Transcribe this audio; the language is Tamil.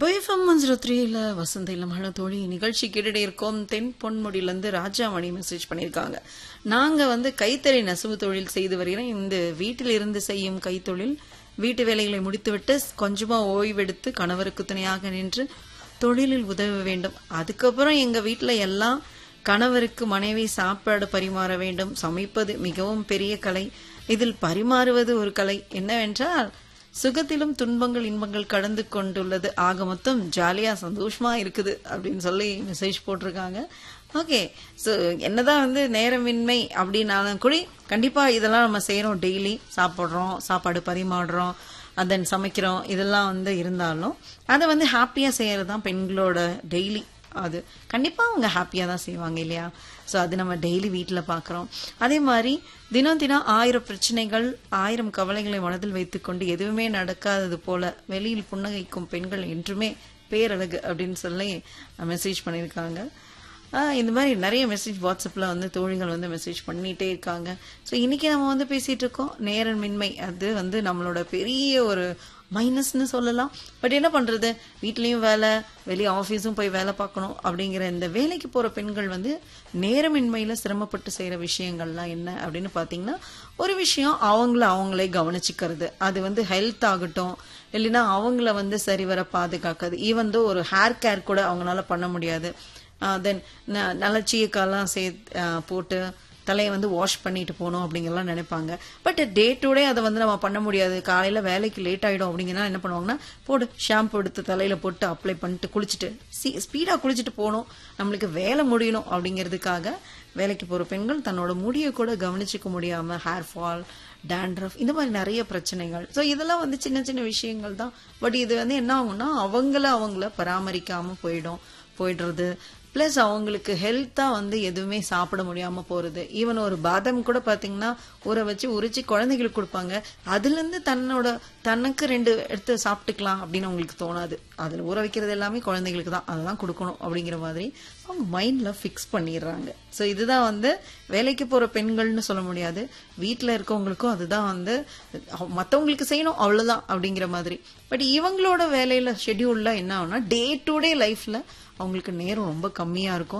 நம்ம எஃப்எம் ஒன் ஜீரோ த்ரீல வசந்த இல்லமான தோழி நிகழ்ச்சி கேட்டுட்டே இருக்கோம் தென் பொன்முடியிலேருந்து ராஜாமணி மெசேஜ் பண்ணியிருக்காங்க நாங்க வந்து கைத்தறி நெசவு தொழில் செய்து வருகிறோம் இந்த வீட்டில் இருந்து செய்யும் கைத்தொழில் வீட்டு வேலைகளை முடித்துவிட்டு கொஞ்சமா ஓய்வெடுத்து கணவருக்கு துணையாக நின்று தொழிலில் உதவ வேண்டும் அதுக்கப்புறம் எங்க வீட்டுல எல்லாம் கணவருக்கு மனைவி சாப்பாடு பரிமாற வேண்டும் சமைப்பது மிகவும் பெரிய கலை இதில் பரிமாறுவது ஒரு கலை என்னவென்றால் சுகத்திலும் துன்பங்கள் இன்பங்கள் கடந்து கொண்டுள்ளது ஆக மொத்தம் ஜாலியா சந்தோஷமா இருக்குது அப்படின்னு சொல்லி மெசேஜ் போட்டிருக்காங்க ஓகே ஸோ என்னதான் வந்து நேரமின்மை அப்படின்னாலும் கூட கண்டிப்பா இதெல்லாம் நம்ம செய்யறோம் டெய்லி சாப்பிட்றோம் சாப்பாடு பரிமாறுறோம் அதன் சமைக்கிறோம் இதெல்லாம் வந்து இருந்தாலும் அதை வந்து ஹாப்பியா செய்யறது தான் பெண்களோட டெய்லி அது கண்டிப்பா அவங்க ஹாப்பியா தான் செய்வாங்க இல்லையா ஸோ அது நம்ம டெய்லி வீட்டில் பார்க்குறோம் அதே மாதிரி தினம் தினம் ஆயிரம் பிரச்சனைகள் ஆயிரம் கவலைகளை மனதில் வைத்துக்கொண்டு எதுவுமே நடக்காதது போல வெளியில் புன்னகைக்கும் பெண்கள் என்றுமே பேரழகு அப்படின்னு சொல்லி மெசேஜ் பண்ணியிருக்காங்க ஆஹ் இந்த மாதிரி நிறைய மெசேஜ் வாட்ஸ்அப்பில் வந்து தோழிகள் வந்து மெசேஜ் பண்ணிகிட்டே இருக்காங்க ஸோ இன்னைக்கு நம்ம வந்து பேசிட்டு இருக்கோம் நேரமின்மை அது வந்து நம்மளோட பெரிய ஒரு மைனஸ்னு சொல்லலாம் பட் என்ன பண்றது வீட்லயும் வேலை வெளியே ஆஃபீஸும் போய் வேலை பார்க்கணும் அப்படிங்கிற இந்த வேலைக்கு போற பெண்கள் வந்து நேரமின்மையில சிரமப்பட்டு செய்யற விஷயங்கள்லாம் என்ன அப்படின்னு பாத்தீங்கன்னா ஒரு விஷயம் அவங்கள அவங்களே கவனிச்சுக்கிறது அது வந்து ஹெல்த் ஆகட்டும் இல்லைன்னா அவங்கள வந்து சரிவர பாதுகாக்கிறது ஈவன் தோ ஒரு ஹேர் கேர் கூட அவங்களால பண்ண முடியாது தென் நல்ல சீயக்காலாம் சே போட்டு தலையை வந்து வாஷ் பண்ணிட்டு போகணும் அப்படிங்கலாம் நினைப்பாங்க பட் டே டு டே அதை வந்து நம்ம பண்ண முடியாது காலையில வேலைக்கு லேட் ஆயிடும் அப்படிங்கன்னா என்ன பண்ணுவாங்கன்னா போடு ஷாம்பு எடுத்து தலையில போட்டு அப்ளை பண்ணிட்டு குளிச்சுட்டு ஸ்பீடா குளிச்சுட்டு போகணும் நம்மளுக்கு வேலை முடியணும் அப்படிங்கிறதுக்காக வேலைக்கு போற பெண்கள் தன்னோட முடியை கூட கவனிச்சுக்க முடியாம ஹேர் ஃபால் டேண்ட்ரஃப் இந்த மாதிரி நிறைய பிரச்சனைகள் ஸோ இதெல்லாம் வந்து சின்ன சின்ன விஷயங்கள் தான் பட் இது வந்து என்ன ஆகும்னா அவங்கள அவங்கள பராமரிக்காம போயிடும் போயிடுறது பிளஸ் அவங்களுக்கு ஹெல்த்தா வந்து எதுவுமே சாப்பிட முடியாம போறது ஈவன் ஒரு பாதாம் கூட பாத்தீங்கன்னா ஊற வச்சு உரிச்சு குழந்தைகளுக்கு கொடுப்பாங்க அதுல இருந்து தன்னோட தனக்கு ரெண்டு எடுத்து சாப்பிட்டுக்கலாம் அப்படின்னு அவங்களுக்கு தோணாது அதுல ஊற வைக்கிறது எல்லாமே குழந்தைகளுக்கு தான் அதெல்லாம் கொடுக்கணும் அப்படிங்கிற மாதிரி அவங்க மைண்ட்ல ஃபிக்ஸ் பண்ணிடுறாங்க ஸோ இதுதான் வந்து வேலைக்கு போற பெண்கள்னு சொல்ல முடியாது வீட்டில் இருக்கவங்களுக்கும் அதுதான் வந்து மற்றவங்களுக்கு செய்யணும் அவ்வளவுதான் அப்படிங்கிற மாதிரி பட் இவங்களோட வேலையில ஷெட்யூல்ல என்ன ஆகும்னா டே டு டே லைஃப்ல அவங்களுக்கு நேரம் ரொம்ப கம்மியா இருக்கும்